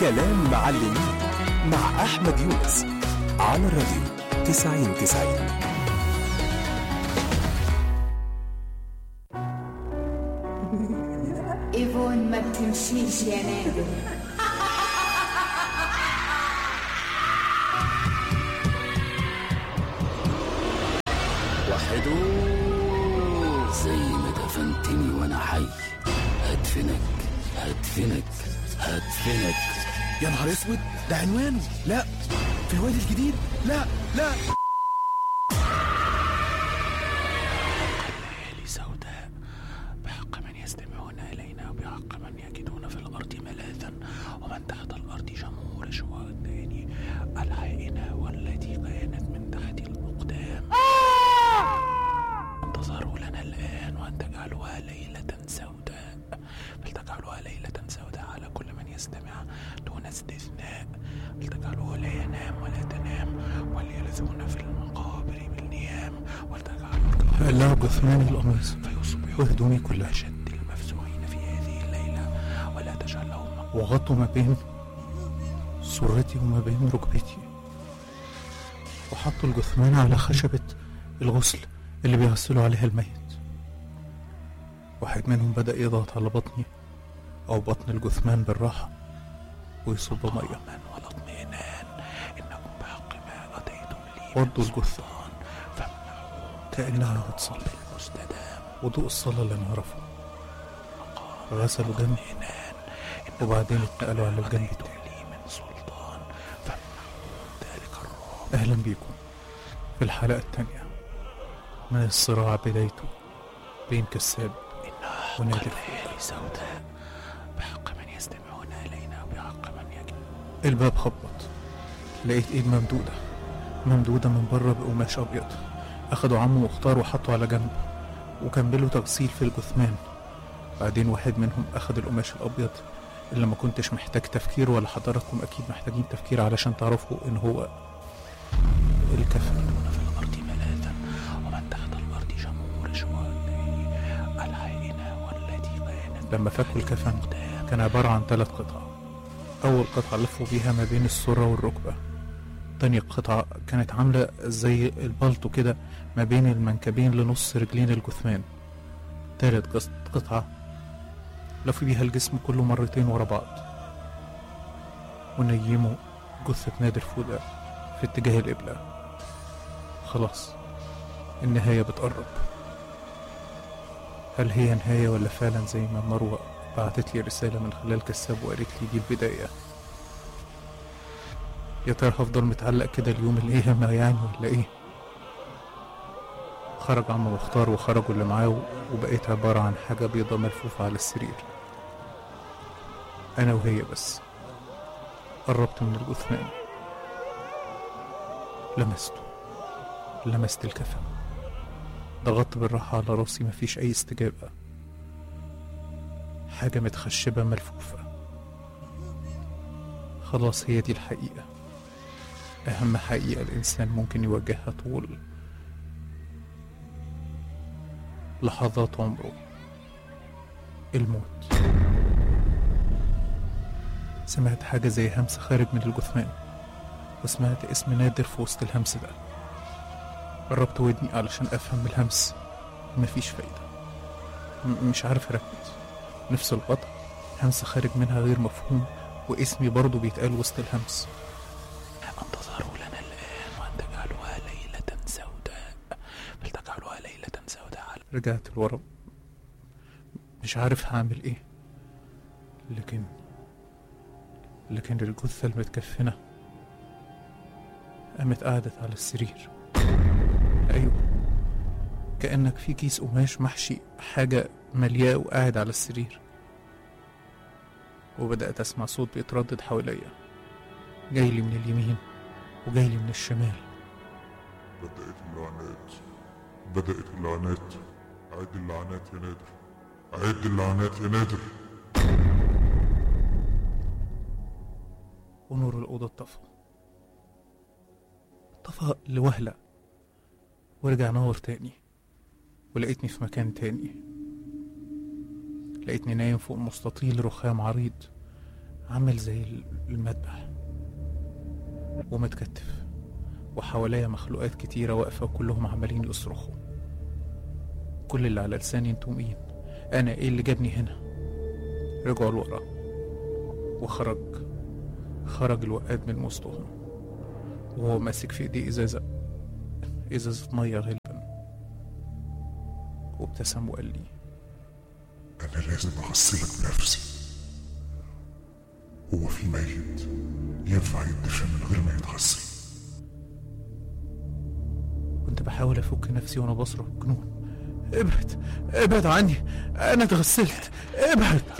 كلام معلمين مع أحمد يونس على الراديو 90 90 ايفون ما بتمشيش يا نادر وحدو زي ما دفنتني وانا حي هدفنك هدفنك هدفنك يا نهار اسود ده عنوانه لا في الوادي الجديد لا لا ليالي سوداء بحق من يستمعون إلينا وبحق من يجدون في الأرض ملاذا ومن تحت الأرض جمهور شواء الداني الحائنة والتي كانت من تحت الأقدام انتظروا لنا الآن وأن تجعلوها ليلة سوداء فلتجعلوها ليلة سوداء على كل من يستمع دون استثناء فلتجعلوه لا ينام ولا تنام وليلذون في المقابر بالنيام ولتجعلوا قلعوا جثمان القميص فيصبحوا وهدومي كلها أشد المفزوعين في هذه الليلة ولا تجعل لهم مقبرة وغطوا ما بين سرتي وما بين ركبتي وحطوا الجثمان على خشبة الغسل اللي بيغسلوا عليها الميت واحد منهم بدأ يضغط على بطني أو بطن الجثمان بالراحة ويصب مية من والاطمئنان إنكم بحق ما أتيتم لي وضوا الجثة فامنعوهم كأنها هتصلي المستدام وضوء الصلاة اللي نعرفه غسلوا جنبي إنان وبعدين اتنقلوا على الجنب أتيتم التاني لي من سلطان فامنعوهم ذلك الرعب أهلا بيكم في الحلقة التانية من الصراع بدايته بين كساب إنها ونادر حق الليالي سوداء بحق من يستمعون إلينا وبحق من يجد الباب خبط لقيت ايد ممدودة ممدودة من بره بقماش أبيض أخدوا عمه مختار وحطوا على جنب وكملوا تغسيل في الجثمان بعدين واحد منهم أخد القماش الأبيض اللي ما كنتش محتاج تفكير ولا حضراتكم أكيد محتاجين تفكير علشان تعرفوا إن هو الكفن يجدون في الأرض ملاذا ومن تحت الأرض جمهور شواء الداني الحائنة والتي كانت لما فكوا الكفن قدام كان عبارة عن ثلاث قطع أول قطعة لفوا بيها ما بين السرة والركبة تاني قطعة كانت عاملة زي البلطو كده ما بين المنكبين لنص رجلين الجثمان تالت قص- قطعة لفوا بيها الجسم كله مرتين ورا بعض ونيموا جثة نادر فودة في اتجاه القبلة خلاص النهاية بتقرب هل هي نهاية ولا فعلا زي ما مروة بعتت لي رسالة من خلال كساب وقالت لي دي البداية يا ترى هفضل متعلق كده اليوم القيامة يعني ولا ايه خرج عم مختار وخرجوا اللي معاه وبقيت عبارة عن حاجة بيضة ملفوفة على السرير أنا وهي بس قربت من الجثمان لمسته لمست الكفن ضغطت بالراحة على راسي مفيش أي استجابة حاجة متخشبة ملفوفة خلاص هي دي الحقيقة أهم حقيقة الإنسان ممكن يواجهها طول لحظات عمره الموت سمعت حاجة زي همس خارج من الجثمان وسمعت اسم نادر في وسط الهمس ده قربت ودني علشان أفهم الهمس مفيش فايدة م- مش عارف أركز نفس القطع همس خارج منها غير مفهوم واسمي برضه بيتقال وسط الهمس انتظروا لنا الآن وأن تجعلوها ليلة سوداء فلتجعلوها ليلة سوداء على رجعت لورا مش عارف هعمل ايه لكن لكن الجثة المتكفنة قامت قعدت على السرير أيوة كأنك في كيس قماش محشي حاجة ملياه وقاعد على السرير وبدأت أسمع صوت بيتردد حواليا جايلي من اليمين وجايلي من الشمال بدأت اللعنات بدأت اللعنات عد اللعنات يا نادر عد اللعنات يا نادر ونور الأوضة اتطفى طفى لوهلة ورجع نور تاني ولقيتني في مكان تاني لقيتني نايم فوق مستطيل رخام عريض عامل زي ال- المذبح ومتكتف وحواليا مخلوقات كتيرة واقفة وكلهم عمالين يصرخوا كل اللي على لساني انتوا مين انا ايه اللي جابني هنا رجعوا لورا وخرج خرج الوقاد من وسطهم وهو ماسك في ايديه ازازة ازازة مية غالبا وابتسم وقال لي أنا لازم أغسلك بنفسي هو في ميت ينفع يدفن من غير ما يتغسل كنت بحاول افك نفسي وانا بصرخ بجنون ابعد ابعد عني انا اتغسلت ابعد